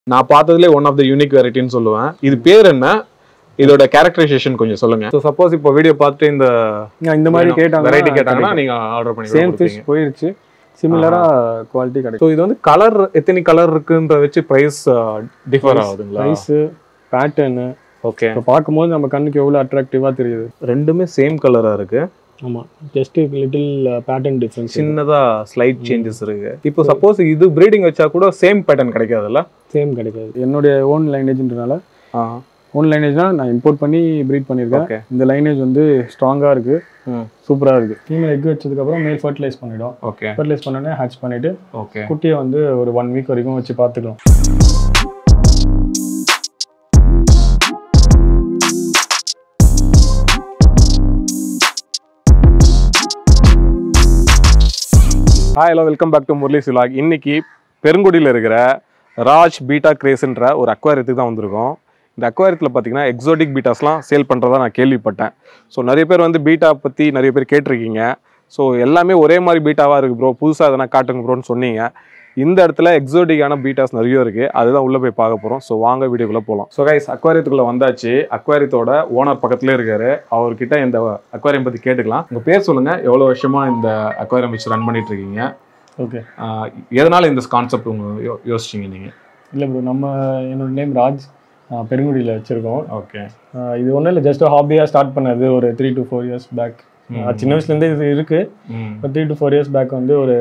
நான் பார்த்ததுலே one of the unique வெரைட்டின்னு சொல்லுவேன் இது பேர் என்ன இதோட கேரக்டரைசேஷன் கொஞ்சம் சொல்லுங்க ஸோ சப்போஸ் இப்போ வீடியோ பார்த்துட்டு இந்த இந்த மாதிரி கேட்டாங்க வெரைட்டி கேட்டாங்கன்னா நீங்க ஆர்டர் பண்ணி சேம் ஃபிஷ் போயிருச்சு சிமிலரா குவாலிட்டி கிடைக்கும் ஸோ இது வந்து கலர் எத்தனை கலர் இருக்குன்ற வச்சு ப்ரைஸ் டிஃபர் ஆகுதுங்களா ப்ரைஸு பேட்டர்னு ஓகே இப்போ பார்க்கும்போது நம்ம கண்ணுக்கு எவ்வளோ அட்ராக்டிவாக தெரியுது ரெண்டுமே சேம் கலரா இருக்கு ஆமாம் ஜஸ்ட் லிட்டில் பேட்டர்ன் டிஃப்ரென்ஸ் சின்னதா ஸ்லைட் சேஞ்சஸ் இருக்கு இப்போ சப்போஸ் இது ப்ரீடிங் வச்சா கூட சேம் பேட்டர்ன் கிடைக்காதுல்ல சேம் கிடைக்காது என்னுடைய ஓன் லைனேஜ்ன்றனால ஓன் லைனேஜ்னா நான் இம்போர்ட் பண்ணி ப்ரீட் பண்ணியிருக்கேன் ஓகே இந்த லைனேஜ் வந்து ஸ்ட்ராங்காக இருக்கு ம் சூப்பராக இருக்கு ஃபீமேல் எக் வச்சதுக்கப்புறம் மேல் ஃபர்டிலைஸ் பண்ணிடும் ஓகே ஃபர்டிலைஸ் பண்ணோடனே ஹேட்ச் பண்ணிட்டு ஓகே குட்டியை வந்து ஒரு ஒன் வீக் வரைக்கும் வச்சு பார்த்துக்கலாம் hi hello welcome back to Murali சிலாக் இன்னைக்கு பெருங்குடியில் இருக்கிற ராஜ் பீட்டா கிரேஸ்ன்ற ஒரு அக்வாரியத்துக்கு தான் வந்திருக்கோம் இந்த அக்வாரியத்தில் பார்த்தீங்கன்னா எக்ஸோட்டிக் பீட்டாஸ்லாம் சேல் பண்ணுறதா நான் கேள்விப்பட்டேன் ஸோ நிறைய பேர் வந்து பீட்டா பற்றி நிறைய பேர் கேட்டிருக்கீங்க ஸோ எல்லாமே ஒரே மாதிரி பீட்டாவாக இருக்குது ப்ரோ புதுசாக எதனா காட்டுங்க ப்ரோன்னு சொன்னீங்க இந்த இடத்துல எக்ஸோட்டிக்கான பீட்டாஸ் நிறைய இருக்குது அதுதான் உள்ளே போய் பார்க்க போகிறோம் ஸோ வாங்க வீடியோக்குள்ளே போகலாம் ஸோ கைஸ் அக்வாரியத்துக்குள்ளே வந்தாச்சு அக்வாரியத்தோட ஓனர் பக்கத்துலேயே இருக்காரு அவர்கிட்ட இந்த அக்வாரியம் பற்றி கேட்டுக்கலாம் உங்கள் பேர் சொல்லுங்கள் எவ்வளோ வருஷமாக இந்த அக்வாரியம் வச்சு ரன் பண்ணிட்டு இருக்கீங்க ஓகே ஆஹ் எதனால இந்த கான்செப்ட் உங்க யோ- யோசிச்சீங்க நீங்க இல்லை ப்ரோ நம்ம என்னோட நேம் ராஜ் ஆஹ் பெருங்குடியில் வச்சுருக்கோம் ஓகே ஆஹ் இது ஒன்றும் இல்லை ஜஸ்ட் ஹாபியாக ஸ்டார்ட் பண்ணது ஒரு three to four years back சின்ன வயசுலேருந்தே இது இருக்குது இப்போ three to four years back வந்து ஒரு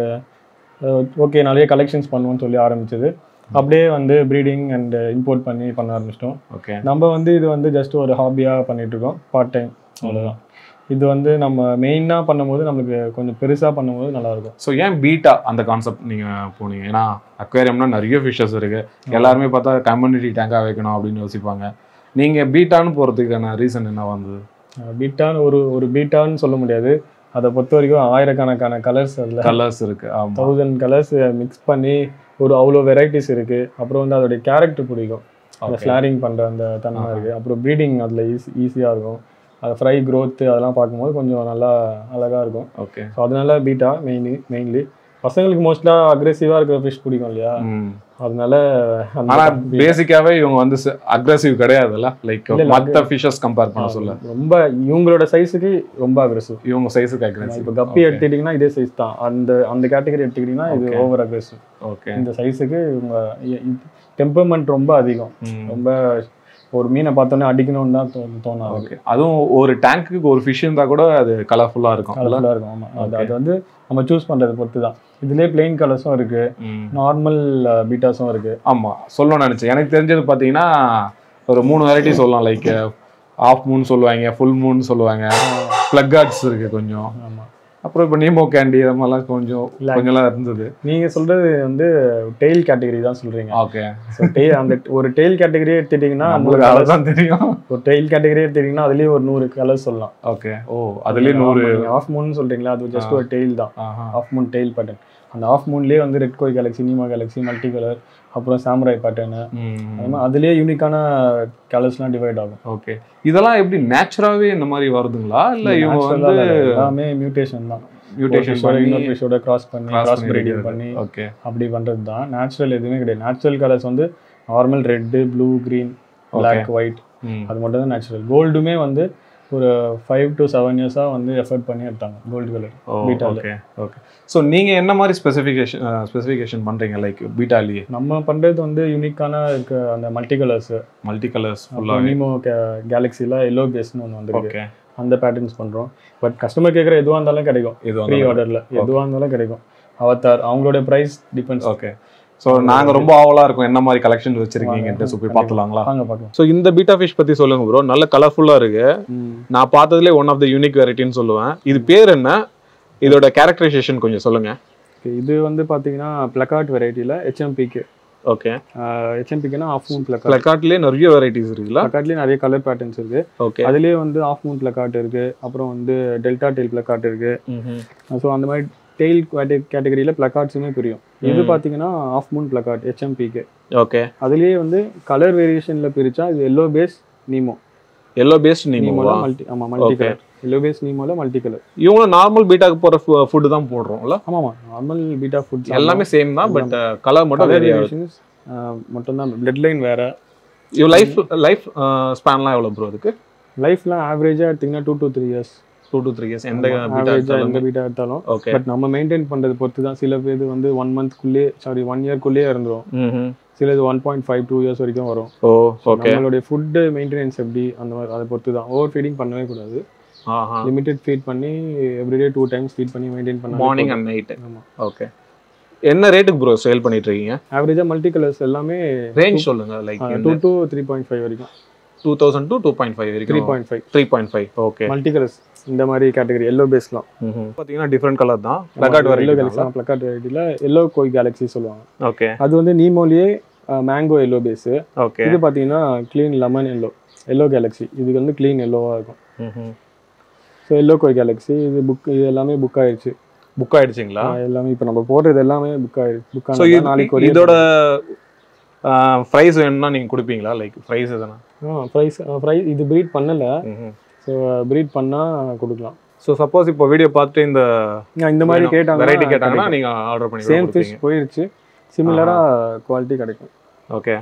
ஓகே நிறைய கலெக்ஷன்ஸ் பண்ணுவோம்னு சொல்லி ஆரம்பிச்சது அப்படியே வந்து ப்ரீடிங் அண்ட் இம்போர்ட் பண்ணி பண்ண ஆரம்பிச்சிட்டோம் ஓகே நம்ம வந்து இது வந்து ஜஸ்ட் ஒரு ஹாபியாக பண்ணிட்டு இருக்கோம் பார்ட் டைம் அவ்வளோதான் இது வந்து நம்ம மெயினாக பண்ணும்போது நம்மளுக்கு கொஞ்சம் பெருசாக பண்ணும்போது நல்லாயிருக்கும் ஸோ ஏன் பீட்டா அந்த கான்செப்ட் நீங்க போனீங்க ஏன்னா அக்வேரியம்னா நிறைய ஃபிஷஸ் இருக்கு எல்லாருமே பார்த்தா கம்யூனிட்டி டேங்காக வைக்கணும் அப்படின்னு யோசிப்பாங்க நீங்க பீட்டான்னு போறதுக்கான ரீசன் என்ன வந்தது பீட்டான்னு ஒரு ஒரு பீட்டான்னு சொல்ல முடியாது அதை பொறுத்த வரைக்கும் ஆயிரக்கணக்கான கலர்ஸ் அதில் கலர்ஸ் இருக்கு ஆமா தௌசண்ட் கலர்ஸ் மிக்ஸ் பண்ணி ஒரு அவ்வளோ வெரைட்டிஸ் இருக்குது அப்புறம் வந்து அதோடைய கேரக்டர் பிடிக்கும் அந்த Okay. ஃப்ளாரிங் பண்ணுற அந்த தன்மை இருக்குது அப்புறம் ப்ரீடிங் அதில் ஈஸி ஈஸியாக இருக்கும் அது ஃப்ரை growth அதெல்லாம் பார்க்கும்போது கொஞ்சம் நல்லா அழகாக இருக்கும் ஓகே ஸோ அதனால பீட்டா மெயின்லி மெயின்லி பசங்களுக்கு மோஸ்ட்டாக அக்ரெசிவாக இருக்கிற ஃபிஷ் பிடிக்கும் இல்லையா அதனால அந்த ஆனா beta- பேசிக்காவே இவங்க வந்து அக்ரெசிவ் கிடையாதுல்ல லைக் இல்ல, இல்ல, மத்த ஃபிஷஸ் கம்பேர் பண்ண சொல்ல ரொம்ப இவங்களோட சைஸுக்கு ரொம்ப அக்ரெசிவ் இவங்க சைஸுக்கு அக்ரெசிவ் இப்போ கப்பி எடுத்துக்கிட்டிங்கன்னா இதே சைஸ் தான் அந்த அந்த கேட்டகரி எடுத்துக்கிட்டிங்கன்னா இது Okay. ஓவர் அக்ரெசிவ் ஓகே இந்த சைஸுக்கு இவங்க டெம்பர்மெண்ட் ரொம்ப அதிகம் ரொம்ப ஒரு மீனை பார்த்தோன்னே அடிக்கணும்னு தான் தோ தோணும் ஓகே அதுவும் ஒரு டேங்க்குக்கு ஒரு ஃபிஷ் இருந்தா கூட அது கலர்ஃபுல்லா இருக்கும் கலர்ஃபுல்லாக இருக்கும் ஆமாம் அது Okay. அது வந்து நம்ம சூஸ் பண்ணுறதை பொறுத்து தான் இதுலேயே பிளெயின் கலர்ஸும் இருக்குது ம். நார்மல் பீட்டாஸும் இருக்குது ஆமா சொல்லணும்னு நினைச்சேன் எனக்கு தெரிஞ்சது பாத்தீங்கன்னா ஒரு மூணு வெரைட்டி சொல்லலாம் லைக் ஆஃப் மூன் சொல்லுவாங்க ஃபுல் மூன் சொல்லுவாங்க பிளக் கார்ட்ஸ் இருக்கு கொஞ்சம் ஆமாம் அப்புறம் இப்போ நீமோ கேண்டி இது மாதிரிலாம் கொஞ்சம் இல்ல. கொஞ்சம்லாம் இருந்தது நீங்கள் சொல்கிறது வந்து டெய்ல் கேட்டகரி தான் சொல்கிறீங்க ஓகே ஸோ டெய்ல் அந்த ஒரு டெய்ல் கேட்டகரியே எடுத்துட்டிங்கன்னா நம்மளுக்கு அதான் தெரியும் ஒரு டெய்ல் கேட்டகரியே எடுத்துட்டிங்கன்னா அதுலேயே ஒரு நூறு கலர் சொல்லலாம் ஓகே ஓ அதுலயே நூறு ஆஃப் மூன் சொல்கிறீங்களா அது ஜஸ்ட் ஒரு டெய்ல் தான் ஆஹா. ஆஃப் மூன் டெய்ல் பேட்டர்ன் அந்த ஆஃப் மூன்லேயே வந்து red koi galaxy Nemo galaxy multi colour அப்புறம் சாம்ராய் பேட்டர்னு ம். அது மாதிரி அதுலேயே யூனிக்கான கலர்ஸ்லாம் டிவைட் ஆகும் ஓகே இதெல்லாம் எப்படி நேச்சுராவே இந்த மாதிரி வருதுங்களா இல்ல இவங்க Natural வந்து ஆ இல்ல, எல்லாமே மியூட்டேஷன் தான் மியூட்டேஷன் ஒரு பண்ணி இன்னொரு ஃபிஷோட கிராஸ் பண்ணி கிராஸ் பிரீடிங் பண்ணி ஓகே அப்படி பண்றது தான் நேச்சுரல் எதுவுமே கிடையாது நேச்சுரல் கலர்ஸ் வந்து normal red blue green black white ம் அது மட்டும் தான் நேச்சுரல் கோல்டுமே வந்து ஒரு ஃபைவ் டு செவன் இயர்ஸாக வந்து எஃபர்ட் பண்ணி எடுத்தாங்க கோல்டு கலர் பீட்டால ஓகே ஓகே ஸோ நீங்க என்ன மாதிரி ஸ்பெசிஃபிகேஷன் ஸ்பெசிஃபிகேஷன் பண்றீங்க லைக் பீட்டாலியே நம்ம பண்றது வந்து யூனிக்கான இருக்க அந்த மல்டி கலர்ஸ் மல்டி கலர்ஸ் ஃபுல்லாக நீமோ கேலக்ஸியில் எல்லோ பேஸ்னு ஒன்று வந்திருக்கு ஓகே அந்த பேட்டர்ன்ஸ் பண்றோம் பட் கஸ்டமர் கேட்குற எதுவாக இருந்தாலும் கிடைக்கும் இது ப்ரீ வந்து ஆர்டரில் எதுவாக இருந்தாலும் கிடைக்கும் அவத்தார் அவங்களோட ப்ரைஸ் டிபெண்ட்ஸ் ஓகே ஸோ நாங்க ரொம்ப ஆவலா இருக்கோம் என்ன மாதிரி கலெக்ஷன் வச்சிருக்கீங்கன்ட்டு ஸோ போய் பார்த்துலாங்களா வாங்க பார்க்கலாம் ஸோ இந்த பீட்டா ஃபிஷ் பத்தி சொல்லுங்க ப்ரோ நல்ல கலர்ஃபுல்லா இருக்கு நான் பார்த்ததுலே ஒன் ஆஃப் த யூனிக் வெரைட்டின்னு சொல்லுவேன் இது பேர் என்ன இதோட கேரக்டரைசேஷன் கொஞ்சம் சொல்லுங்க Okay, இது வந்து பார்த்தீங்கன்னா பிளக்கார்ட் வெரைட்டியில் ஹெச்எம்பிக்கு ஓகே ஹெச்எம்பிக்குனா ஆஃப் மூன் பிளக்கார்ட் பிளக்கார்ட்லயே நிறைய வெரைட்டிஸ் இருக்குல்ல பிளக்கார்ட்லேயே நிறைய கலர் பேட்டர்ன்ஸ் இருக்கு ஓகே அதுலேயே வந்து ஆஃப் மூன் பிளக்கார்ட் இருக்கு அப்புறம் வந்து டெல்டா டெயில் பிளக்கார்ட் இருக்கு ஸோ அந்த மாதிரி டெயில் கேட்டகரியில் பிளக்கார்ட்ஸுமே பிரியும் இது பார்த்தீங்கன்னா ஆஃப் மூன் பிளக்கார்ட் ஹெச்எம்பிக்கு ஓகே அதுலேயே வந்து கலர் வேரியேஷனில் பிரிச்சா இது yellow base Nemo yellow based Nemo நீமோல மல்டி ஆமாம் multi Okay. Colour yellow base நீமோல மல்டி கலர் இவங்களும் நார்மல் பீட்டாக்கு போற ஃபுட் தான் போடுறோம்ல ஆமாம் நார்மல் பீட்டா ஃபுட்ஸ் எல்லாமே சேம் தான் பட் கலர் மட்டும் கலர் vary ஆகுது வேரியேஷன்ஸ் மட்டும்தான் பிளட் லைன் வேற இது லைஃப் லைஃப் ஸ்பேன்லாம் எவ்வளோ ப்ரோ அதுக்கு லைஃப்லாம் ஆவரேஜாக எடுத்திங்கன்னா two to three years two to three years எந்த ஆவரேஜாக எந்த பீட்டா எடுத்தாலும் ஓகே பட் நம்ம மெயின்டைன் பண்ணுறது பொறுத்து தான் சில பேர் வந்து ஒன் மந்த்க்குள்ளேயே சாரி ஒன் இயர்க்குள்ளேயே இருந்துரும் ம் சிலது one point five two years வரைக்கும் வரும் ஓ ஓகே நம்மளுடைய ஃபுட்டு மெயின்டெனன்ஸ் எப்படி அந்த மாதிரி அதை பொறுத்து தான் ஓவர் ஃபீடிங் பண்ணவே கூடாது ஆஹா லிமிட்டட் ஃபீட் பண்ணி எவ்ரிடே டூ டைம்ஸ் ஃபீட் பண்ணி மெயின்டைன் பண்ண மார்னிங் அண்ட் நைட் ஆமாம் ஓகே என்ன ரேட்டுக்கு ப்ரோ சேல் பண்ணிட்டு இருக்கீங்க ஆவரேஜாக மல்டி கலர்ஸ் எல்லாமே ரேஞ்ச் சொல்லுங்க like two to three point five வரைக்கும் two thousand to two point five three வரைக்கும் point five three point five okay multi colours இந்த மாதிரி கேட்டகரி எல்லோ பேஸ்லாம் பார்த்தீங்கன்னா டிஃப்ரெண்ட் கலர் தான் பிளக்கார்ட் எல்லோ வரைக்கும் galaxy plakat வெரைட்டியில் yellow koi galaxy சொல்லுவாங்க okay அது வந்து நீமோலியே மேங்கோ எல்லோ பேஸு ஓகே இது பார்த்தீங்கன்னா clean lemon yellow yellow galaxy இதுக்கு வந்து க்ளீன் எல்லோவாக இருக்கும் ஸோ எல்லோ கோய் கேலக்ஸி இது புக் இது எல்லாமே புக் ஆயிடுச்சு புக் ஆயிடுச்சுங்களா ஆ, எல்லாமே இப்போ நம்ம போடுறது எல்லாமே புக் ஆயிடுச்சு புக் ஸோ ஆனது நாளைக்கு courier இதோட ப்ரைஸ் வேணும்னா நீங்க கொடுப்பீங்களா லைக் ப்ரைஸ் எதனா ஆ ப்ரைஸ் ப்ரைஸ் இது ப்ரீட் பண்ணல ஸோ ப்ரீட் பண்ணால் கொடுக்கலாம் ஸோ சப்போஸ் இப்போ வீடியோ பார்த்துட்டு இந்த ஆ, இந்த மாதிரி கேட்டாங்க வெரைட்டி கேட்டாங்கன்னா நீங்க ஆர்டர் பண்ணி சேம் கொடுப்பீங்க ஃபிஷ் போயிடுச்சு சிமிலராக குவாலிட்டி கிடைக்கும் ஓகே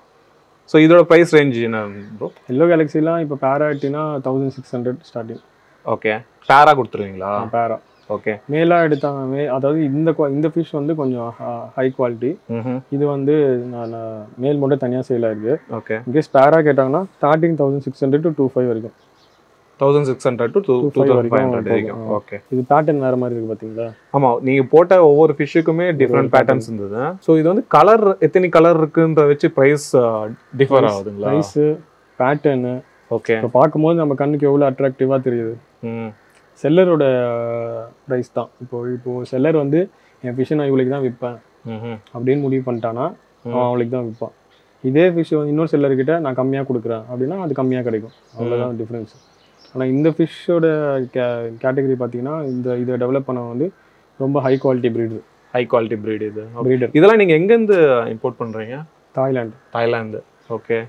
ஸோ இதோட ப்ரைஸ் ரேஞ்ச் என்ன ப்ரோ எல்லோ கேலக்ஸிலாம் இப்போ பேராட்டினா thousand six hundred starting okay பேரா கொடுத்துருவீங்களா பேரா ஓகே மேலாக எடுத்தாங்க மே அதாவது இந்த qua- இந்த ஃபிஷ் வந்து கொஞ்சம் ஹை குவாலிட்டி இது வந்து நான் நான் மேல் மட்டும் தனியாக சேல் ஆயிருக்கு ஓகே இன்கேஸ் பேரா கேட்டாங்கன்னா starting thousand six hundred to two five வரைக்கும் thousand six hundred to two two 25 thousand five வரைக்கும் ஹண்ட்ரட் வரைக்கும் போகும். ஓகே இது பேட்டர்ன் வேற மாதிரி இருக்கு பார்த்தீங்களா ஆமா நீங்க போட்ட ஒவ்வொரு ஃபிஷ்ஷுக்குமே டிஃப்ரெண்ட் பேட்டர்ன்ஸ் இருந்தது ஸோ இது வந்து கலர் எத்தனை கலர் இருக்குன்ற வச்சு ப்ரைஸ் டிஃபர் ஆகுதுங்களா ப்ரைஸு பேட்டர்னு ஓகே இப்போ பார்க்கும்போது நம்ம கண்ணுக்கு எவ்வளோ அட்ராக்டிவாக தெரியுது ம் செல்லரோட ப்ரைஸ் தான் இப்போ இப்போ செல்லர் வந்து என் ஃபிஷ்ஷை நான் இவளுக்கு தான் விற்பேன் ம்ஹும். அப்படின்னு முடிவு பண்ணிட்டானா அவன் அவளுக்கு தான் விற்பான் இதே ஃபிஷ் வந்து இன்னொரு செல்லர்கிட்ட நான் கம்மியாக கொடுக்குறேன் அப்படின்னா அது கம்மியாக கிடைக்கும் அவ்வளோதான் டிஃப்ரென்ஸ் ஆனால் இந்த ஃபிஷ்ஷோட கே கேட்டகரி பார்த்தீங்கன்னா இந்த இதை டெவலப் பண்ண வந்து ரொம்ப high quality breed high quality breed இது ப்ரீடர் இதெல்லாம் நீங்க எங்க இருந்து இம்போர்ட் பண்றீங்க Thailand Thailand okay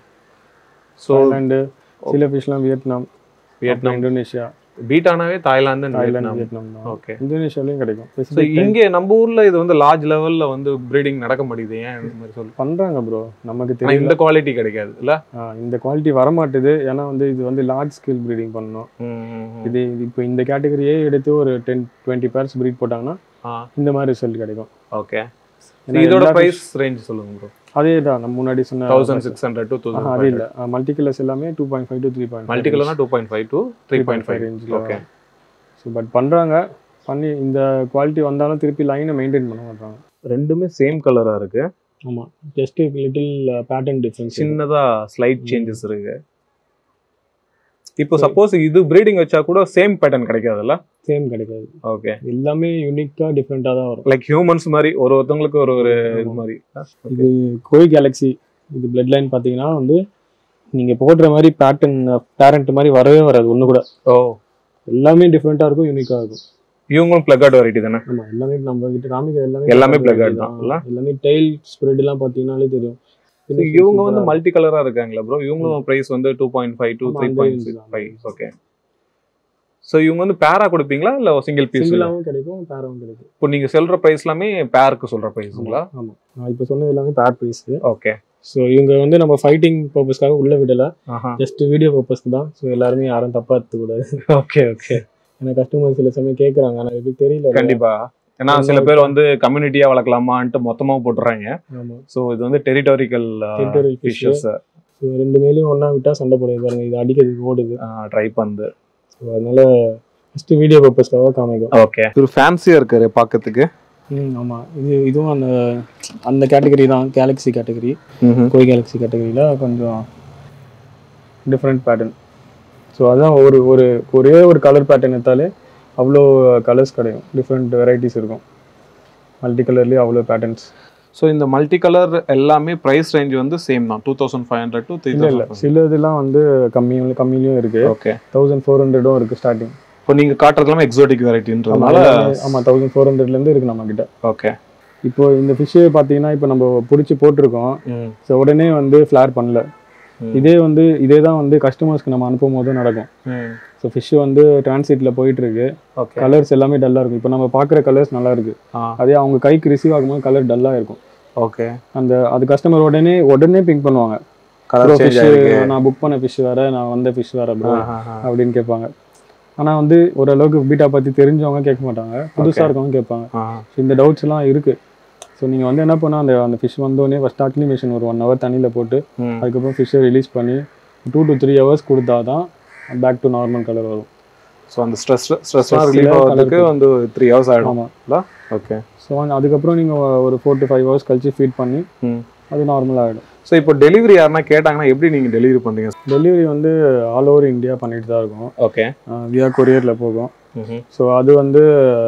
so Thailand சில ஃபிஷ்லாம் வியட்நாம் வியட்நாம் இந்தோனேஷியா பீட்டானாவே Thailand and Thailand Vietnam Vietnam தான் ஓகே இந்தோனேஷியாலையும் கிடைக்கும் ஸோ Specific time இங்கே நம்ம ஊர்ல இது வந்து லார்ஜ் லெவல்ல வந்து ப்ரீடிங் நடக்க மாட்டேங்குது ஏன் இந்த மாதிரி சொல்லு பண்றாங்க ப்ரோ நமக்கு ஆனா தெரியல இந்த குவாலிட்டி கிடைக்காது இல்ல ஆ, இந்த குவாலிட்டி வர மாட்டுது ஏன்னா வந்து இது வந்து லார்ஜ் ஸ்கேல் ப்ரீடிங் பண்ணணும் இது இது இப்போ இந்த கேட்டகரியே எடுத்து ஒரு டென் டுவெண்ட்டி பேர்ஸ் ப்ரீட் போட்டாங்கன்னா இந்த மாதிரி ரிசல்ட் கிடைக்கும் ஓகே ஏன்னா இதோட எல்லா பிரைஸ் ரேஞ்ச் சொல்லுங்க ப்ரோ அதே தான் நம்ம முன்னாடி சொன்ன தௌசண்ட் சிக்ஸ் ஹண்ட்ரட் டூ ஆஹா, அது தௌசண்ட் இல்லை மல்டி கலர்ஸ் எல்லாமே two point five to three point multi கலர்னா two point five two three point five ரேஞ்சில் ஓகே ஸோ பட் பண்ணுறாங்க பண்ணி இந்த குவாலிட்டி வந்தாலும் திருப்பி லைனை மெயின்டைன் பண்ண மாட்டாங்க ரெண்டுமே சேம் கலரா இருக்கு ஆமாம் ஜஸ்ட் லிட்டில் பேட்டர்ன் டிஃப்ரென்ஸ் சின்னதா ஸ்லைட் சேஞ்சஸ் இருக்கு இப்போ சப்போஸ் இது ப்ரீடிங் வச்சா கூட சேம் பேட்டர்ன் கிடைக்காதுல்ல சேம் கிடைக்காது ஓகே எல்லாமே யூனிக்காக டிஃப்ரெண்ட்டாக தான் வரும் லைக் ஹியூமன்ஸ் மாதிரி ஒரு ஒருத்தவங்களுக்கு ஒரு ஒரு இது மாதிரி இது கோய் கேலக்ஸி இது பிளட் லைன் பார்த்தீங்கன்னா வந்து நீங்கள் போடுற மாதிரி பேட்டர்ன் பேரண்ட் மாதிரி வரவே வராது ஒன்று கூட ஓ எல்லாமே டிஃப்ரெண்ட்டாக இருக்கும் யூனிக்காக இருக்கும் இவங்களும் பிளக்கார்ட் வெரைட்டி தானே ஆமாம் எல்லாமே நம்ம கிட்ட காமிக்கிற எல்லாமே எல்லாமே placard placard variety தான், இல்ல? எல்லாமே டெய்ல் ஸ்ப்ரெட்லாம் பார்த்தீங்கன்னாலே தெரியும் So, இவங்க வந்து மல்டி கலரா இருக்காங்களா ப்ரோ இவங்களும் பிரைஸ் வந்து டூ பாயிண்ட் ஃபைவ் டூ ஆமா, த்ரீ அந்த பாயிண்ட் range சிக்ஸ் தான். ஃபைவ் ஓகே ஸோ இவங்க வந்து பேரா கொடுப்பீங்களா இல்ல சிங்கிள் பீஸ் சிங்கிளாகவும் கிடைக்கும் பேராகவும் கிடைக்கும் இப்போ நீங்க சொல்ற பிரைஸ் எல்லாமே பேருக்கு சொல்ற பிரைஸுங்களா ஆமாம் நான் இப்போ சொன்னது எல்லாமே பேர் ப்ரைஸ் ஓகே ஸோ இவங்க வந்து நம்ம ஃபைட்டிங் பர்பஸ்க்காக உள்ள விடல ஆஹா ஜஸ்ட் வீடியோ பர்பஸ்க்கு தான் ஸோ எல்லாருமே யாரும் தப்பா எடுத்துக்கூடாது ஓகே ஓகே ஏன்னா கஸ்டமர் சில சமயம் கேட்குறாங்க ஆனால் எப்படி தெரியல கண்டிப்பா ஏன்னா சில பேர் வந்து கம்யூனிட்டியா வளர்க்கலாமான்ட்டு மொத்தமா போட்டுறாங்க ஆமாம் ஸோ இது வந்து டெரிட்டோரிக்கல் Territorial fish. ஃபிஷஸ் ஸோ ரெண்டு மேலேயும் ஒன்றா விட்டால் சண்டை போடுது பாருங்க இது அடிக்கிறதுக்கு ஓடுது ட்ரை பண்ணு ஸோ அதனால ஃபஸ்ட்டு வீடியோ பர்பஸ்க்காக காமிக்கும் ஓகே ஒரு ஃபேன்சியா இருக்காரு பார்க்கறதுக்கு ம் ஆமாம் இது இதுவும் அந்த அந்த கேட்டகரி தான் கேலக்ஸி கேட்டகரி கோய் கேலக்ஸி கேட்டகரியில் கொஞ்சம் டிஃப்ரெண்ட் பேட்டர்ன் ஸோ அதான் ஒரு ஒரு ஒரே ஒரு கலர் பேட்டர்ன் எடுத்தாலே அவ்வளோ கலர்ஸ் கிடைக்கும் டிஃப்ரெண்ட் வெரைட்டிஸ் இருக்கும் மல்டி கலர்லேயே அவ்வளோ பேட்டர்ன்ஸ் ஸோ இந்த மல்டி கலர் எல்லாமே பிரைஸ் ரேஞ்ச் வந்து சேம் தான் two thousand five hundred to three இல்லை இல்லை சில இதெல்லாம் வந்து கம்மியும் கம்மியிலையும் இருக்குது ஓகே தௌசண்ட் ஃபோர் ஹண்ட்ரடும் இருக்குது ஸ்டார்டிங் இப்போ நீங்க காட்டுறது எல்லாமே எக்ஸோட்டிக் வெரைட்டின்றதுனால ஆமாம் தௌசண்ட் ஃபோர் ஹண்ட்ரட்லேருந்து இருக்குது நம்மக்கிட்ட ஓகே இப்போ இந்த ஃபிஷ்ஷு பார்த்தீங்கன்னா இப்போ நம்ம பிடிச்சி போட்டிருக்கோம் ஸோ உடனே வந்து ஃப்ளார் பண்ணல ம். இதே வந்து இதே தான் வந்து கஸ்டமர்ஸ்க்கு நம்ம அனுப்பும் போது நடக்கும் ஸோ ஃபிஷ் வந்து டிரான்சிட்டில் போயிட்டு இருக்கு ஓகே கலர்ஸ் எல்லாமே டல்லாக இருக்கும் இப்போ நம்ம பார்க்குற கலர்ஸ் நல்லா இருக்கு ஆ அதே அவங்க கைக்கு ரிசீவ் ஆகும்போது கலர் டல்லாக இருக்கும் ஓகே அந்த அது கஸ்டமர் உடனே உடனே பிங்க் பண்ணுவாங்க கலர் ப்ரோ சேஞ்ச் ஃபிஷ் ஆயிருக்கு நான் புக் பண்ண ஃபிஷ் வேற நான் வந்த ஃபிஷ் வேற ப்ரோ ஆ, ஆ, ஆ. அப்படின்னு கேட்பாங்க ஆனா வந்து ஓரளவுக்கு பீட்டா பத்தி தெரிஞ்சவங்க கேட்க மாட்டாங்க புதுசா இருக்கவங்க கேட்பாங்க ஆ, ஸோ இந்த டவுட்ஸ் எல்லாம் இருக்கு ஸோ நீங்க வந்து என்ன பண்ணா அந்த அந்த ஃபிஷ் வந்தோடனே ஃபஸ்ட் அக்ளிமேஷன் ஒரு ஒன் ஹவர் தண்ணியில போட்டு ம். அதுக்கப்புறம் ஃபிஷ்ஷை ரிலீஸ் பண்ணி டூ டு த்ரீ ஹவர்ஸ் கொடுத்தா தான் பேக் டு நார்மல் கலர் வரும் ஸோ அந்த ஸ்ட்ரெஸ் ஸ்ட்ரெஸ்லாம் Stress ரிலீஃப் ல ஆகிறதுக்கு colour வந்து த்ரீ ஹவர்ஸ் ஆகிடும் ஆமாம் ஓகே ஸோ அதுக்கப்புறம் நீங்க ஒரு ஃபோர் டு ஃபைவ் ஹவர்ஸ் கழிச்சு ஃபீட் பண்ணி ம் அது நார்மல் ஆகிடும் ஸோ இப்போ டெலிவரி யாருன்னா கேட்டாங்கன்னா எப்படி நீங்கள் டெலிவரி பண்ணுறீங்க டெலிவரி வந்து ஆல் ஓவர் இந்தியா பண்ணிட்டு தான் இருக்கோம் ஓகே வியா கொரியரில் போகும் ம் ஸோ அது வந்து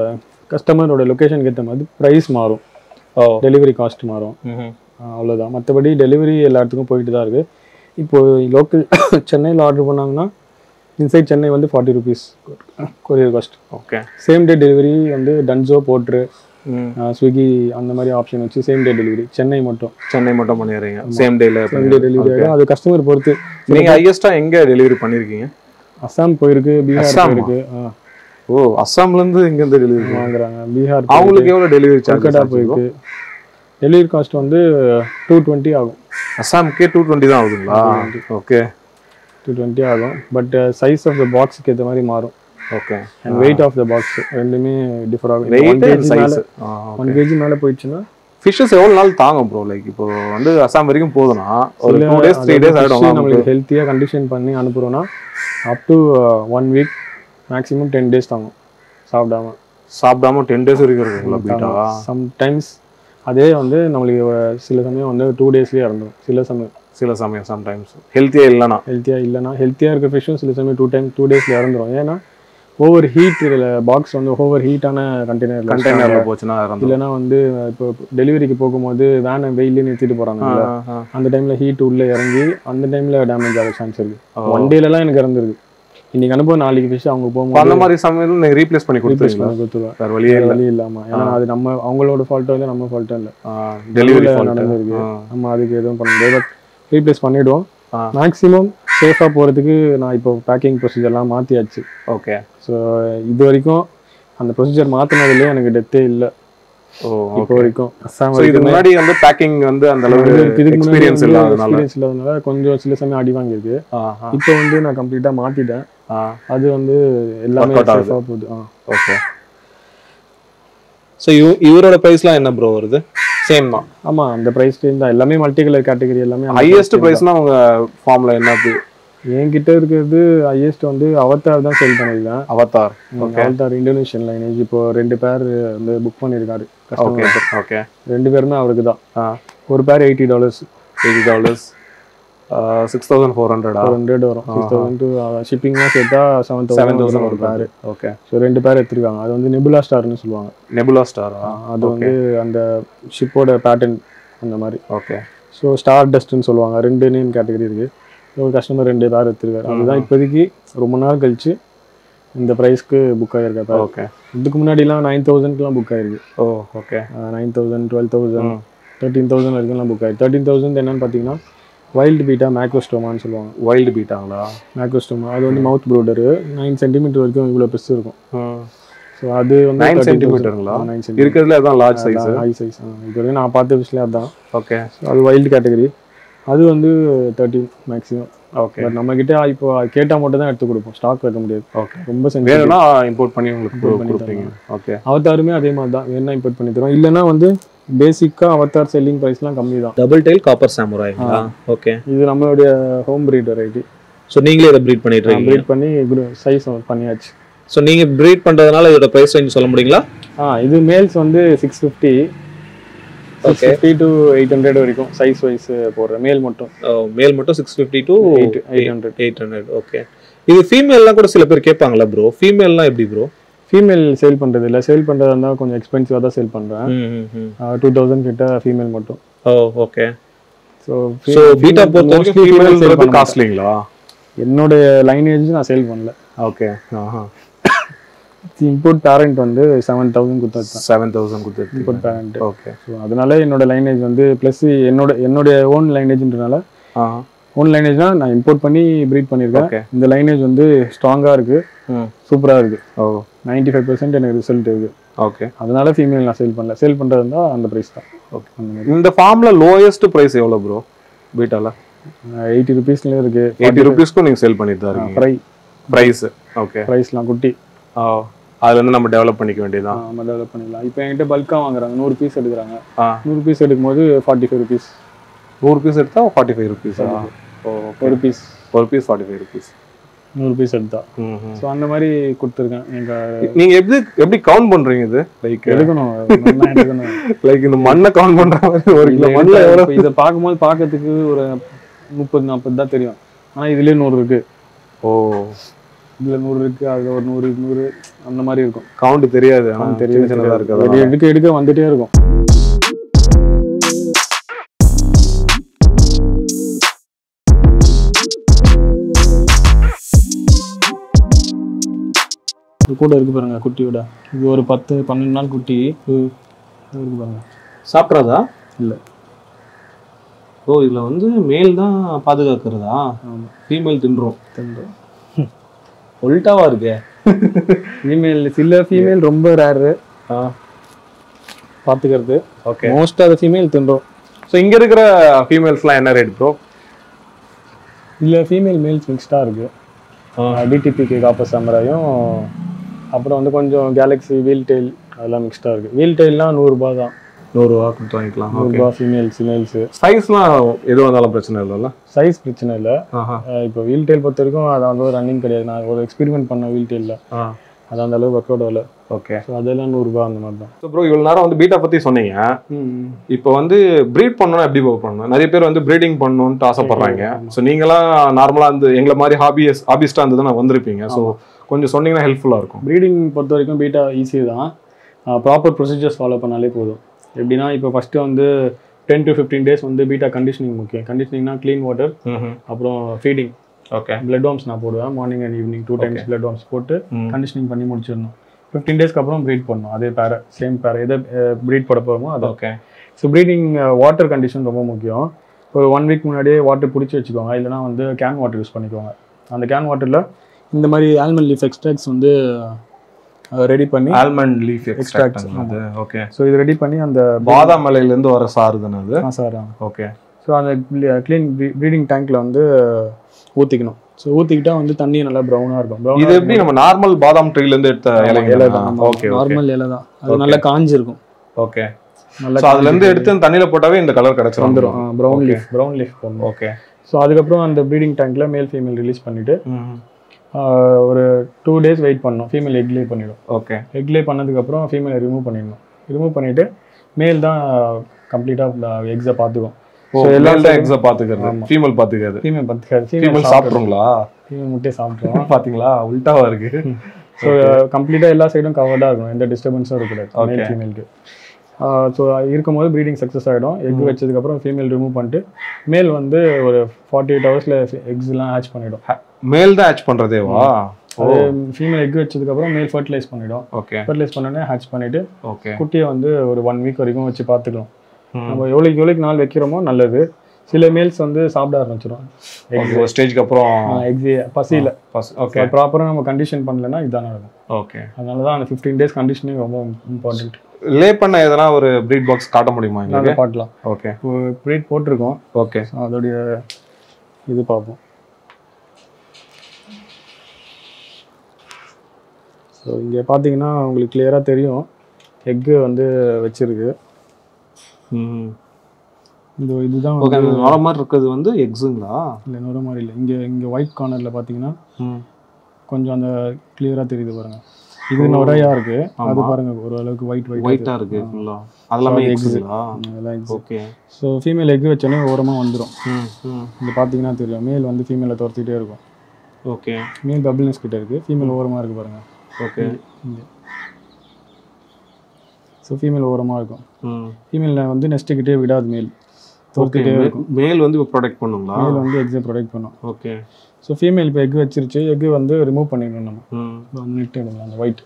கஸ்டமரோட லொக்கேஷனுக்கு ஏற்ற மாதிரி ப்ரைஸ் மாறும் ஓ டெலிவரி காஸ்ட் மாறும் ம் ஆஹ் அவ்வளவுதான் மற்றபடி டெலிவரி எல்லா இடத்துக்கும் போயிட்டு தான் இருக்குது இப்போ லோக்கல் சென்னையில் ஆர்டர் பண்ணாங்கன்னா இன்சைட் சென்னை வந்து forty rupees courier cost okay same day delivery வந்து டன்சோ போட்ரு ம் ஸ்விக்கி அந்த மாதிரி ஆப்ஷன் வச்சு சேம் டே டெலிவரி சென்னை மட்டும் சென்னை மட்டும் பண்ணிடுறீங்க சேம் டேல சேம் டே டெலிவரி ஆகும் அது கஸ்டமர் பொறுத்து நீங்க ஹையஸ்டா எங்க டெலிவரி பண்ணிருக்கீங்க அஸ்ஸாம் போயிருக்கு பீகார் அஸ்ஸாமா? போயிருக்கு ஆ, ஓ அஸ்ஸாம்ல இருந்து இங்க இருந்து டெலிவரி வாங்குறாங்க பீகார் அவங்களுக்கு எவ்வளவு டெலிவரி கொல்கட்டா சார்ஜ் போயிருக்கு டெலிவரி காஸ்ட் வந்து டூ டுவெண்ட்டி ஆகும் அஸ்ஸாமுக்கே டூ டுவெண்ட்டி தான் ஆகுதுங்களா ஓகே டூ டுவெண்ட்டி ஆகும் பட் சைஸ் ஆஃப் த பாக்ஸுக்கு ஏற்ற மாதிரி மாறும் okay and weight of the box ரெண்டுமே டிஃபர் ஆகும் ஒன் வெயிட் கேஜி சைஸ் மேலே ஒன் கேஜி மேலே போயிடுச்சுன்னா ஃபிஷஸ் எவ்வளவு நாள் தாங்கும் ப்ரோ லைக் இப்போ வந்து அஸ்ஸாம் வரைக்கும் போகுதுன்னா ஒரு சில டூ டேஸ் த்ரீ அதாவது டேஸ் fish ஆயிடும் நம்மளுக்கு ஹெல்த்தியாக கண்டிஷன் பண்ணி அனுப்புகிறோன்னா up to one week maximum ten days தாங்கும் சாப்பிடாம சாப்பிடாம டென் டேஸ் வரைக்கும் இருக்குங்களா பீட்டா சம்டைம்ஸ் அதே வந்து நம்மளுக்கு அஹ், சில சமயம் வந்து டூ டேஸ்லேயே இறந்துடும் சில சமயம் சில சமயம் சம்டைம்ஸ் ஹெல்த்தியே இல்லைனா ஹெல்த்தியாக இல்லைன்னா ஹெல்த்தியாக இருக்க ஃபிஷ்ஷும் சில சமயம் டூ டைம் டூ டேஸில் இறந்துடும் ஏன்னா ஓவர் ஹீட் இதில் பாக்ஸ் வந்து ஓவர் ஹீட்டான கண்டெய்னர் கண்டெய்னர்ல போச்சுன்னா இறந்துரும். இல்லைன்னா வந்து இப்போ டெலிவரிக்கு போகும்போது வேனை வெயிலே நிறுத்திட்டு போகிறாங்க ஆ, ஆ. அந்த டைமில் ஹீட் உள்ளே இறங்கி அந்த டைமில் டேமேஜ் ஆக சான்ஸ் இருக்கு ஓ. ஒன் டேலலாம் எனக்கு இறந்துருக்கு இன்னைக்கு அனுப்ப நாளைக்கு ஃபிஷ் அவங்க அப்ப போகும்போது அந்த மாதிரி சமயம் நீங்க ரீப்ளேஸ் பண்ணி ரீப்ளேஸ் கொடுத்துருவீங்களா பண்ணி கொடுத்துருவேன் வேற வழியே வேற இல்லை வழி இல்லாம ஏன்னா அது நம்ம அவங்களோட ஃபால்ட்டோ இல்லை நம்ம ஃபால்ட்டோ இல்லை டெலிவரி நடுவுல நடந்திருக்கு நம்ம அதுக்கு எதுவும் பண்ண முடியாது பட் ரீப்ளேஸ் பண்ணிவிடுவோம் ஆ. மேக்ஸிமம் சேஃபாக போகிறதுக்கு நான் இப்போ பேக்கிங் ப்ரொசீஜர்லாம் மாற்றியாச்சு ஓகே ஸோ இது வரைக்கும் அந்த ப்ரொசீஜர் மாற்றினதுலேயே எனக்கு டெத்தே இல்லை ஓ இப்போ வரைக்கும் அஸ்ஸாம் ஸோ இது வரைக்கும் முன்னாடி வந்து பேக்கிங் வந்து அந்த அளவுக்கு எக்ஸ்பீரியன்ஸ் இல்லாதனால எக்ஸ்பீரியன்ஸ் இல்லாதனால கொஞ்சம் சில சமயம் அடி வாங்கியிருக்கு ஆஹா. இப்போ வந்து நான் கம்ப்ளீட்டாக மாற்றிட்டேன் ஆ அது வந்து எல்லாமே Workout ஆகுது. சேஃபாக போகுது ஆ ஓகே ஸோ இவ இவரோட ப்ரைஸ்லாம் என்ன ப்ரோ வருது சேம் தான் ஆமா அந்த பிரைஸ் ரேஞ்ச் தான் எல்லாமே மல்டி கலர் கேட்டகரி எல்லாமே அந்த ஹையஸ்ட் price range ப்ரைஸ்னா உங்க ஃபார்ம்ல என்ன அப்படி தான். என்கிட்ட இருக்கிறது ஹையஸ்ட் வந்து அவத்தார் தான் செல் பண்ணிருக்கேன் avatar okay avatar Indonesian lineage இப்போ ரெண்டு பேர் வந்து புக் பண்ணியிருக்காரு ஓகே customer. ஓகே ரெண்டு பேருமே அவருக்கு தான் ஆ ஒரு பேர் eighty dollars eighty dollars six thousand four ஹண்ட்ரடா ஃபோர் ஹண்ட்ரட் வரும் சிக்ஸ் தௌசண்ட் டூ ஷிப்பிங்லாம் சேர்த்தா செவன் செவன் தௌசண்ட் தௌசண்ட் ஒரு பேர் ஓகே ஸோ ரெண்டு பேர் எடுத்திருக்காங்க அது வந்து நெபுலா ஸ்டார்னு சொல்லுவாங்க நெபுலா ஸ்டாரா அது வந்து அந்த ஷிப்போட பேட்டர்ன் அந்த மாதிரி ஓகே ஸோ ஸ்டார் டஸ்ட்னு சொல்லுவாங்க ரெண்டு நேம் கேட்டகரி இருக்கு ஒரு கஸ்டமர் ரெண்டு பேர் எடுத்திருக்காரு அதுதான் இப்போதைக்கு ரொம்ப நாள் கழிச்சு இந்த ப்ரைஸ்க்கு புக் ஆகிருக்கா பேர் ஓகே இதுக்கு முன்னாடிலாம் நைன் தௌசண்ட்க்குலாம் புக் ஆயிருக்கு oh okay nine thousand twelve thousand ம். தேர்ட்டீன் தௌசண்ட் வரைக்கும்லாம் புக் ஆயிருக்கு தேர்ட்டீன் தௌசண்ட் என்னன்னு பார்த்தீங்கன்னா வைல்டு பீட்டா மேக்ரோஸ்டோமான்னு சொல்லுவாங்க வைல்டு பீட்டாங்களா மேக்ரோஸ்டோமா அது வந்து மவுத் ப்ரூடரு நைன் சென்டிமீட்டர் வரைக்கும் இவ்வளோ பெருசு இருக்கும் ஸோ அது வந்து நைன் சென்டிமீட்டருங்களா நைன் சென்டிமீட்டர் இருக்கிறதுல அதான் லார்ஜ் சைஸ் ஹை சைஸ் இது வரைக்கும் நான் பார்த்த விஷயம் அதான் ஓகே So, அது வைல்டு கேட்டகரி அது வந்து தேர்ட்டின் மேக்ஸிமம் ஓகே பட் நம்ம கிட்ட இப்போ கேட்டால் மட்டும் தான் எடுத்து கொடுப்போம் ஸ்டாக் வைக்க முடியாது ஓகே ரொம்ப சென்சிட்டிவ் வேணும்னா இம்போர்ட் பண்ணி உங்களுக்கு பண்ணி கொடுப்பீங்க ஓகே அவத்தாருமே அதே மாதிரி தான் வேணா இம்போர்ட் பண்ணி தருவோம் இல்லைன்னா வந்து பேசிக்காக அவத்தார் செல்லிங் ப்ரைஸ்லாம் கம்மி தான் டபுள் டைல் காப்பர் சாமுராய்ங்களா ஓகே இது நம்மளுடைய ஹோம் breed வெரைட்டி ஸோ நீங்களே இதை ப்ரீட் பண்ணிட்டு இருக்கீங்க ப்ரீட் பண்ணி சைஸ் பண்ணியாச்சு ஸோ நீங்க ப்ரீட் பண்றதுனால இதோட பிரைஸ் ரேஞ்ச் சொல்ல முடியுங்களா ஆ இது மேல்ஸ் வந்து six fifty six fifty to eight hundred வரைக்கும் சைஸ் வைஸ் போடுறேன் மேல் மட்டும் மேல் மட்டும் six fifty to eight eight hundred eight hundred okay இது ஃபீமேல்லாம் கூட சில பேர் கேட்பாங்களா ப்ரோ ஃபீமேல்லாம் எப்படி ப்ரோ ஃபீமேல் சேல் பண்ணுறது இல்லை சேல் பண்ணுறதா இருந்தால் கொஞ்சம் எக்ஸ்பென்சிவாக தான் சேல் பண்ணுறேன் டூ தௌசண்ட் கிட்ட ஃபீமேல் மட்டும் oh okay so so betta பொறுத்த வரைக்கும் ஃபீமேல்ன்றது காஸ்ட்லிங்களா என்னுடைய லைனேஜ் நான் சேல் பண்ணல ஓகே ஆஹா இம்போர்ட் பேரண்ட் வந்து செவன் தௌசண்ட் கொடுத்து செவன் தௌசண்ட் கொடுத்துருக்கீங்க இம்போர்ட் பேரண்ட் ஓகே ஸோ அதனால என்னோட லைனேஜ் வந்து ப்ளஸ் என்னோட என்னுடைய ஓன் லைனேஜ்ன்றனால ஆ ஓன் லைனேஜ்னா நான் இம்போர்ட் பண்ணி ப்ரீட் பண்ணியிருக்கேன் ஓகே இந்த லைனேஜ் வந்து ஸ்ட்ராங்காக இருக்கு ம் சூப்பராக இருக்கு ஓ நைன்டி ஃபைவ் பர்சன்ட் எனக்கு ரிசல்ட் இருக்கு ஓகே அதனால ஃபீமேல் நான் சேல் பண்ணல சேல் பண்ணுறது இருந்தால் அந்த ப்ரைஸ் தான் Okay. அந்த மாதிரி இந்த ஃபார்ம்ல லோயஸ்ட் பிரைஸ் எவ்வளோ ப்ரோ பீட்டால எயிட்டி ருபீஸ்லேயே இருக்கு எயிட்டி ருபீஸ்க்கும் நீங்கள் சேல் பண்ணிட்டு தான் இருக்கீங்க ஃப்ரை ப்ரைஸ் ஓகே ப்ரைஸ்லாம் குட்டி அதுல இருந்து நம்ம டெவலப் பண்ணிக்க வேண்டியதுதான் நம்ம டெவலப் பண்ணிக்கலாம் இப்போ என்கிட்ட பல்காக வாங்குறாங்க நூறு பீஸ் எடுக்கிறாங்க ஆ நூறு பீஸ் எடுக்கும்போது ஃபார்ட்டி ஃபைவ் ருபீஸ் நூறு பீஸ் எடுத்தா ஃபார்ட்டி ஃபைவ் ருபீஸா ஓ ஒரு பீஸ் ஒரு பீஸ் ஃபார்ட்டி ஃபைவ் ருபீஸ் நூறு பீஸ் எடுத்தா ஸோ அந்த மாதிரி கொடுத்துருக்கேன் எங்கள் நீங்க எப்படி எப்படி கவுண்ட் பண்றீங்க இது லைக் எடுக்கணும் நல்லா எடுக்கணும் லைக் இந்த மண்ணை கவுண்ட் பண்ற மாதிரி ஒரு கிலோ மண்ணில் இல்ல, எவ்வளோ இப்ப இதை பார்க்கும்போது பார்க்கறதுக்கு ஒரு முப்பது நாற்பது தான் தெரியும் ஆனா இதுலயே நூறு இருக்கு ஓ இதுல நூறு இருக்கு அதுல ஒரு நூறு நூறு அந்த மாதிரி இருக்கும் கவுண்ட் தெரியாது ஆனா ஆனா தெரியும் தெரியும் சின்னதா தெரியாது. இருக்கிறது எடுக்க எடுக்க வந்துட்டே இருக்கும் இது கூட இருக்கு பாருங்க குட்டியோட இது ஒரு பத்து பன்னெண்டு நாள் குட்டி இது இது இருக்கு பாருங்க சாப்பிட்றதா இல்ல ஓ இதுல வந்து மேல் தான் பாதுகாக்கிறதா ஆமா ஃபீமேல் தின்றோம் தெரியும் உல்டாவா இருக்கே ஃபீமேல் சில ஃபீமேல் ரொம்ப ரேரு பார்த்துக்கிறது ஓகே மோஸ்ட் ஆஃப் ஃபீமேல் தின்றோம் ஸோ இங்க இருக்கிற ஃபீமேல்ஸ்லாம் என்ன ரேட் ப்ரோ இதில் ஃபீமேல் மேல்ஸ் மிக்ஸ்டாக இருக்கு டிடிபிக்கு காப்பர் சாமராயும் அப்புறம் வந்து கொஞ்சம் கேலக்ஸி வீல் டெயில் அதெல்லாம் மிக்ஸ்டாக இருக்கு வீல் டெயில்லாம் நூறுரூபா தான் நூறுரூவா கொடுத்து வாங்கிக்கலாம் ஓகே நூறுரூபா ஃபீமேல்ஸ் மேல்ஸு சைஸ்லாம் எது வந்தாலும் பிரச்சனை இல்லைல்ல சைஸ் பிரச்சனை இல்லை ஆஹா இப்போ வீல் டெயில் பொறுத்த வரைக்கும் அது வந்து ரன்னிங் கிடையாது நான் ஒரு எக்ஸ்பெரிமெண்ட் பண்ண வீல் டெயிலில் ஆ அது அந்த அளவு ஒர்க் அவுட் ஆகல ஓகே ஸோ அதெல்லாம் நூறுரூபா அந்த மாதிரி தான் ஸோ ப்ரோ இவ்வளோ நேரம் வந்து பீட்டா பற்றி சொன்னீங்க இப்போ வந்து ப்ரீட் பண்ணணும்னா எப்படி ப்ரோ பண்ணணும் நிறைய பேர் வந்து ப்ரீடிங் பண்ணணும்ட்டு ஆசைப்படுறாங்க ஸோ நீங்களாம் நார்மலாக அந்த எங்களை மாதிரி ஹாபியஸ் ஹாபிஸ்டாக இருந்தது நான் வந்திருப்பீங்க ஸோ கொஞ்சம் சொன்னீங்கன்னா ஹெல்ப்ஃபுல்லாக இருக்கும் ப்ரீடிங் பொறுத்த வரைக்கும் பீட்டா ஈஸி தான் ப்ராப்பர் ப்ரொசீஜர்ஸ் ஃபாலோ பண்ணாலே போதும் எப்படின்னா இப்போ ஃபஸ்ட்டு வந்து டென் டு ஃபிஃப்டீன் டேஸ் வந்து பீட்டா கண்டிஷனிங் முக்கியம் கண்டிஷனிங்னா க்ளீன் வாட்டர் அப்புறம் ஃபீடிங் ஓகே பிளட் வார்ம்ஸ் நான் போடுவேன் morning and evening two times blood worms போட்டு ம். கண்டிஷனிங் பண்ணி முடிச்சிடணும் ஃபிஃப்டீன் டேஸ்க்கு அப்புறம் ப்ரீட் பண்ணணும் அதே பேரை சேம் பேரை எதை ப்ரீட் போட போகிறோமோ அதை okay so breeding water condition ரொம்ப முக்கியம் ஒரு ஒன் வீக் முன்னாடியே வாட்டர் பிடிச்சி வச்சுக்கோங்க இல்லைனா வந்து கேன் வாட்டர் யூஸ் பண்ணிக்கோங்க அந்த கேன் வாட்டரில் இந்த மாதிரி ஆல்மண்ட் லீஃப் எக்ஸ்ட்ராக்ட்ஸ் வந்து ரெடி பண்ணி ஆல்மண்ட் லீஃப் எக்ஸ்ட்ராக்ட் Extracts, அது ஓகே ஸோ இது ரெடி பண்ணி அந்த பாதாம் இலையிலேருந்து வர சாறு தானே அது ஆ சார் ஓகே ஸோ அந்த க்ளீன் ப்ரீடிங் டேங்க்ல வந்து ஊற்றிக்கணும் ஸோ ஊற்றிக்கிட்டா வந்து தண்ணி நல்லா ப்ரௌனாக இருக்கும் brown இது எப்படி நம்ம நார்மல் பாதாம் ட்ரீலேருந்து எடுத்த இலை இலைங்க தான் ஓகே ஓகே நார்மல் இலை தான் அது நல்லா காஞ்சிருக்கும் ஓகே நல்லா ஸோ அதுலேருந்து எடுத்து அந்த தண்ணியில் போட்டாவே இந்த கலர் கிடச்சிரும் வந்துடும் ப்ரௌன் லீஃப் ப்ரௌன் லீஃப் போடணும் ஓகே ஸோ அதுக்கப்புறம் அந்த ப்ரீடிங் டேங்க்ல மேல் ஃபீமேல் ரிலீஸ் பண்ணிட்டு ஆஹ், ஒரு டூ டேஸ் வெயிட் பண்ணணும் ஃபீமேல் எக் லே பண்ணிடும் ஓகே எக் லே பண்ணதுக்கப்புறம் ஃபீமேலை ரிமூவ் பண்ணிடணும் ரிமூவ் பண்ணிட்டு மேல் தான் கம்ப்ளீட்டாக எக்ஸை பார்த்துக்கும் ஸோ எல்லாம் எக்ஸை பார்த்துக்கிறது ஃபீமேல் பார்த்துக்காது ஃபீமேல் பார்த்துக்காது ஃபீமேல் ஃபீமேல் சாப்பிட்ருங்களா ஃபீமேல் முட்டையை சாப்பிட்ருவோம் பாத்தீங்களா உல்டாவா இருக்கு ஸோ கம்ப்ளீட்டாக எல்லா சைடும் கவர்டாக இருக்கும் எந்த டிஸ்டர்பன்ஸும் இருக்கக்கூடாது மேல் Okay. ஃபீமேலுக்கு ஸோ இருக்கும்போது ப்ரீடிங் சக்ஸஸ் ஆகிடும் எக் வச்சதுக்கப்புறம் ஃபீமேல் ரிமூவ் பண்ணிட்டு மேல் வந்து ஒரு ஃபார்ட்டி எயிட் ஹவர்ஸில் எக்ஸ்லாம் ஹேட்ச் பண்ணிடும் மேல் தான் ஹேட்ச் பண்றதேவா அது ஃபீமேல் எக் வச்சதுக்கப்புறம் மேல் ஃபர்டிலைஸ் பண்ணிடும் ஓகே ஃபர்டிலைஸ் பண்ணோடனே ஹேட்ச் பண்ணிட்டு ஓகே குட்டியை வந்து ஒரு ஒன் வீக் வரைக்கும் வச்சு பார்த்துக்கலாம் நம்ம எவ்வளோக்கு எவ்வளோக்கு நாள் வைக்கிறோமோ நல்லது சில மேல்ஸ் வந்து சாப்பிட ஆரம்பிச்சிடும் ஒரு ஸ்டேஜ்க்கு அப்புறம் எக்ஸி பசியில் ஓகே ப்ராப்பராக நம்ம கண்டிஷன் பண்ணலன்னா இதான் நடக்கும் ஓகே அதனால தான் அந்த ஃபிஃப்டீன் டேஸ் கண்டிஷனிங் ரொம்ப இம்பார்ட்டன்ட் லே பண்ண எதனா ஒரு ப்ரீட் பாக்ஸ் காட்ட முடியுமா எங்களுக்கு நாங்கள் பார்க்கலாம் ஓகே ப்ரீட் போட்டிருக்கோம் ஓகே So, அதோடைய இது பார்ப்போம் ஸோ இங்கே பார்த்தீங்கன்னா உங்களுக்கு கிளியராக தெரியும் எக்கு வந்து வச்சிருக்கு ம் இந்த இதுதான் ஓகே வந்து அந்த நுர மாதிரி இருக்கிறது வந்து எக்ஸுங்களா இல்லை நுர மாதிரி இல்லை இங்கே இங்கே ஒயிட் கார்னரில் பார்த்தீங்கன்னா ம் கொஞ்சம் அந்த கிளியராக தெரியுது பாருங்க இது நுரையா இருக்கு அது பாருங்க ஓரளவுக்கு ஒயிட் ஒயிட் ஒயிட்டா இருக்கு ஃபுல்லா அதெல்லாமே eggs. எக்ஸுங்களா அதெல்லாம் eggs. Okay so female egg வச்சோன்னே ஓரமாக வந்துடும் ம் ம் இங்கே பார்த்தீங்கன்னா தெரியும் மேல் வந்து ஃபீமேலை துரத்திட்டே இருக்கும் ஓகே மேல் பபிள்னஸ் கிட்ட இருக்கு ஃபீமேல் ஓரமாக இருக்கு பாருங்க ஓகே இங்கே ஸோ ஃபீமேல் ஓரமாக இருக்கும் ம் ஃபீமேலில் வந்து நெஸ்ட்டு கிட்டே விடாது மேல் ஓகே துரத்திட்டே இருக்கும் மேல் வந்து இப்போ ப்ரொடெக்ட் பண்ணுங்களா மேல் வந்து எக்ஸை ப்ரொடெக்ட் பண்ணும் ஓகே ஸோ ஃபீமேல் இப்போ எக் வச்சிருச்சு எக் வந்து ரிமூவ் பண்ணிடணும் நம்ம ம் அந்த நெட் எடுங்க அந்த ஒயிட்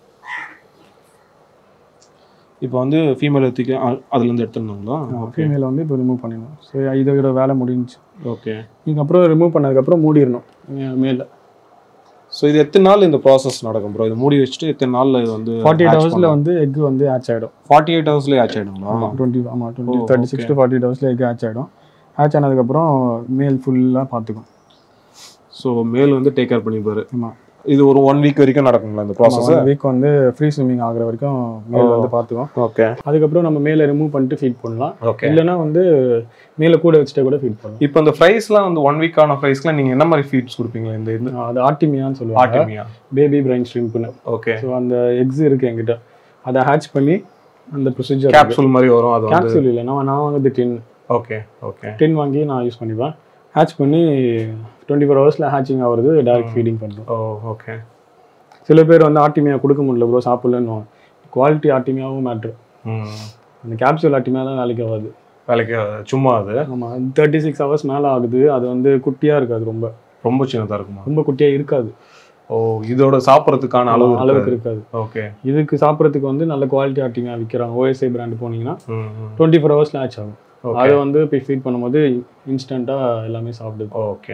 இப்போ வந்து ஃபீமேல் எடுத்துக்க அ- அதுலேருந்து எடுத்துருந்தாங்களா ஓகே ஃபீமேலை வந்து இப்போ ரிமூவ் பண்ணிடணும் ஸோ இதோட வேலை முடிஞ்சுச்சு ஓகே இதுக்கப்புறம் ரிமூவ் பண்ணதுக்கப்புறம் மூடிடணும் மேலே ஸோ இது எத்தனை நாள் இந்த ப்ராசஸ் நடக்கும் ப்ரோ இது மூடி வச்சுட்டு எத்தனை நாள்ல இது வந்து ஃபார்ட்டி எயிட் ஹவர்ஸில் வந்து எக் வந்து ஹேட்ச் ஆகிடும் ஃபார்ட்டி எயிட் ஹவர்ஸ்லேயே ஆச்சு ஆயிடுங்களா ஆமாம் டுவெண்ட்டி ஆமாம் twenty oh, thirty six okay. To forty eight ஹவர்ஸில் எக் ஹேட்ச் ஆகிடும் ஹேட்ச் ஆனதுக்கப்புறம் மேல் ஃபுல்லாக பார்த்துக்கும் ஸோ மேல் வந்து டேக் கேர் பண்ணிப்பாரு ஆமாம் இது ஒரு ஒன் வீக் வரைக்கும் நடக்குங்களா இந்த ப்ராசஸ் ஒன் வீக் வந்து ஃப்ரீ ஸ்விம்மிங் ஆகுற வரைக்கும் மேல் வந்து பார்த்துக்கும் ஓகே அதுக்கப்புறம் நம்ம மேலே ரிமூவ் பண்ணிட்டு ஃபீட் பண்ணலாம் ஓகே இல்லைன்னா வந்து மேலே கூட வச்சுட்டு கூட ஃபீட் பண்ணலாம் இப்போ இந்த ஃப்ரைஸ்லாம் வந்து ஒன் வீக்கான ஃப்ரைஸ்லாம் நீங்க என்ன மாதிரி ஃபீட்ஸ் கொடுப்பீங்க இந்த இது அது ஆர்டிமியான்னு சொல்லுவாங்க ஆர்டிமியா பேபி பிரைன் ஷ்ரிம்ப்னு ஓகே ஸோ அந்த எக்ஸ் இருக்கு என்கிட்ட அதை ஹேட்ச் பண்ணி அந்த ப்ரொசீஜர் கேப்சூல் மாதிரி வரும் அது வந்து கேப்சூல் இல்லை நான் நான் வந்து டின் ஓகே ஓகே டின் வாங்கி நான் யூஸ் பண்ணிப்பேன் ஹேட்ச் பண்ணி டுவெண்ட்டி ஃபோர் ஹவர்ஸில் ஹேச்சிங் ஆகுறது டேரக்ட் ஃபீடிங் பண்ணுறோம் ஓ ஓகே சில பேர் வந்து ஆர்டிமியா கொடுக்க முடியல ப்ரோ சாப்பிடலன்னு குவாலிட்டி ஆர்டிமியாவும் மேட்ரு ம் அந்த கேப்சூல் ஆர்டிமியாலாம் வேலைக்கு ஆகாது வேலைக்கு சும்மா அது ஆமாம் தேர்ட்டி சிக்ஸ் ஹவர்ஸ் மேலே ஆகுது அது வந்து குட்டியாக இருக்காது ரொம்ப ரொம்ப சின்னதா இருக்குமா ரொம்ப குட்டியாக இருக்காது ஓ இதோட சாப்பிட்றதுக்கான அளவு அளவுக்கு இருக்காது ஓகே இதுக்கு சாப்பிட்றதுக்கு வந்து நல்ல குவாலிட்டி ஆர்டிமியா விற்கிறாங்க ஓஎஸ்ஐ பிராண்ட் போனீங்கன்னா ம் ம் டுவெண்ட்டி ஃபோர் ஹவர்ஸில் ஆச் ஆகும் ஓகே அதை வந்து இப்போ ஃபீட் பண்ணும்போது இன்ஸ்டண்ட்டாக எல்லாமே சாப்பிடுது ஓகே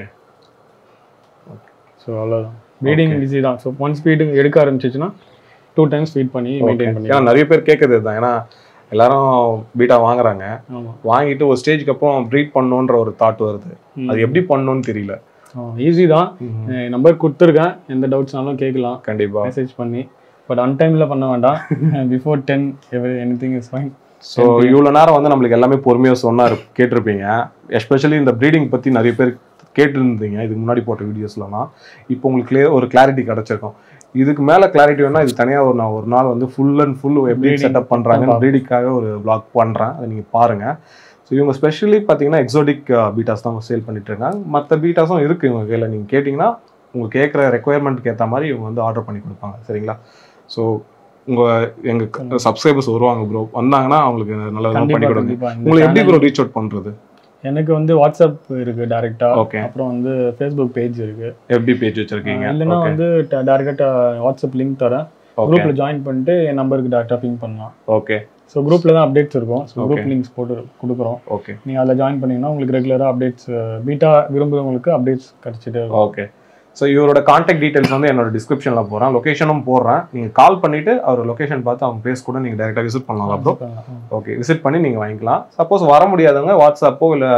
ஸோ அவ்வளோதான் ப்ரீடிங் ஈஸி தான் ஸோ ஒன்ஸ் ஃபீடிங் எடுக்க ஆரம்பிச்சிச்சுன்னா டூ டைம்ஸ் ஃபீட் பண்ணி மெயின்டைன் பண்ணி ஏன்னா நிறைய பேர் கேட்கறது தான் ஏன்னா எல்லாரும் பீட்டா வாங்குறாங்க ஆமாம் வாங்கிட்டு ஒரு ஸ்டேஜ்க்கு அப்புறம் ப்ரீட் பண்ணணுன்ற ஒரு தாட் வருது அது எப்படி பண்ணணும்னு தெரியல ஈஸி தான் நம்பர் கொடுத்துருக்கேன் எந்த டவுட்ஸ்னாலும் கேட்கலாம் கண்டிப்பா மெசேஜ் பண்ணி பட் அன்டைமில் பண்ண வேண்டாம் before ten every anything is fine so இவ்வளோ நேரம் வந்து நம்மளுக்கு எல்லாமே பொறுமையாக சொன்னார் கேட்டிருப்பீங்க எஸ்பெஷலி இந்த ப்ரீடிங் பற்றி நிறைய பேர் கேட்டிருந்தீங்க இதுக்கு முன்னாடி போட்ட வீடியோஸ்லாம் இப்போ உங்களுக்கு clear- ஒரு கிளாரிட்டி கிடச்சிருக்கும் இதுக்கு மேலே கிளாரிட்டி வேணா இது தனியாக ஒரு நான் ஒரு நாள் வந்து ஃபுல் அண்ட் ஃபுல் எப்படி Breeding செட்டப் பண்ணுறாங்க ஆமா. ப்ரீடிங்காக ஒரு vlog பண்ணுறேன் அதை நீங்கள் பாருங்கள் ஸோ இவங்க ஸ்பெஷலி பார்த்தீங்கன்னா எக்ஸோடிக் பீட்டாஸ் தான் சேல் பண்ணிட்டு இருக்காங்க மற்ற பீட்டாஸும் இருக்குது இவங்க கையில் நீங்கள் கேட்டிங்கன்னா உங்கள் கேட்குற ரெக்குயர்மெண்ட்க்கு ஏற்ற மாதிரி இவங்க வந்து ஆர்டர் பண்ணி கொடுப்பாங்க சரிங்களா ஸோ உங்கள் எங்கள் சப்ஸ்கிரைபர்ஸ் வருவாங்க ப்ரோ வந்தாங்கன்னா அவங்களுக்கு நல்லதாக பண்ணி கண்டிப்பாக கொடுங்க கண்டிப்பாக உங்களை எப்படி ப்ரோ ரீச் அவுட் பண்றது எனக்கு வந்து வாட்ஸ்அப் இருக்கு டேரெக்டா ஓகே அப்புறம் வந்து ஃபேஸ்புக் பேஜ் இருக்கு எப்படி பேஜ் வச்சிருக்கீங்க இல்லைன்னா வந்து டேரெக்டா வாட்ஸ்அப் லிங்க் தரேன் ஓகே குரூப்ல ஜாயின் பண்ணிட்டு என் நம்பருக்கு டேரெக்டாக பிங் பண்ணலாம் ஓகே ஸோ குரூப்ல தான் அப்டேட்ஸ் இருக்கும் ஸோ Okay. குரூப் லிங்க்ஸ் போட்டு கொடுக்குறோம் ஓகே நீங்கள் அதில் ஜாயின் பண்ணீங்கன்னா உங்களுக்கு ரெகுலராக அப்டேட்ஸ் பீட்டா விரும்புகிறவங்களுக்கு அப்டேட்ஸ் கிடைச்சிட்டே இருக்கும் ஓகே ஸோ இவரோட காண்டாக்ட் டீடைல்ஸ் வந்து என்னோட டிஸ்கிரிப்ஷன்ல போறேன் லொகேஷனும் போடுறேன் நீங்க கால் பண்ணிட்டு அவர் லொகேஷன் பார்த்து அவங்க பேஸ் கூட நீங்க டைரக்டா விசிட் பண்ணலாம் ப்ரோ ஓகே விசிட் பண்ணி நீங்க வாங்கிக்கலாம் சப்போஸ் வர முடியாதவங்க வாட்ஸ்அப்போ இல்ல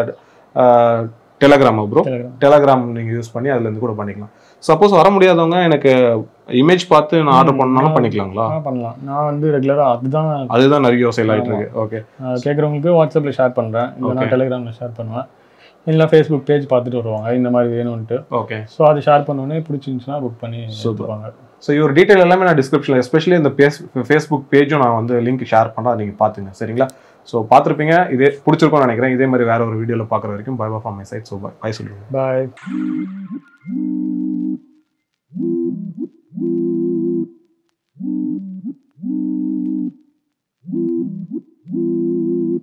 டெலகிராமோ ப்ரோ டெலிகிராம் டெலகிராம் நீங்க யூஸ் பண்ணி அதுல இருந்து கூட பண்ணிக்கலாம் சப்போஸ் வர முடியாதவங்க எனக்கு இமேஜ் பார்த்து நான் ஆர்டர் பண்ணாலும் பண்ணிக்கலாங்களா பண்ணலாம் நான் வந்து ரெகுலராக அதுதான் அதுதான் நிறைய சேல் ஆயிட்டு இருக்கு ஓகே கேட்குறவங்களுக்கு வாட்ஸ்அப்பில் ஷேர் பண்ணுறேன் இல்லைனா Okay. டெலிகிராமில் ஷேர் பண்ணுவேன் இல்லை ஃபேஸ்புக் பேஜ் பார்த்துட்டு வருவாங்க இந்த மாதிரி வேணும்ன்ட்டு ஓகே ஸோ அதை ஷேர் பண்ணோடனே பிடிச்சிருந்துச்சுன்னா புக் பண்ணி Super. எடுத்துப்பாங்க ஸோ இவர் டீட்டெயில் எல்லாமே நான் டிஸ்கிரிப்ஷனில் எஸ்பெஷலி இந்த பேஸ் ஃபேஸ்புக் பேஜும் நான் வந்து லிங்க் ஷேர் பண்ணுறேன் அதை நீங்கள் பார்த்துங்க சரிங்களா ஸோ பார்த்துருப்பீங்க இதே பிடிச்சிருக்கும்னு நினைக்கிறேன் இதே மாதிரி வேற ஒரு வீடியோவில் பார்க்குற வரைக்கும் bye bye from my side so bye சொல்லுங்கள் பாய்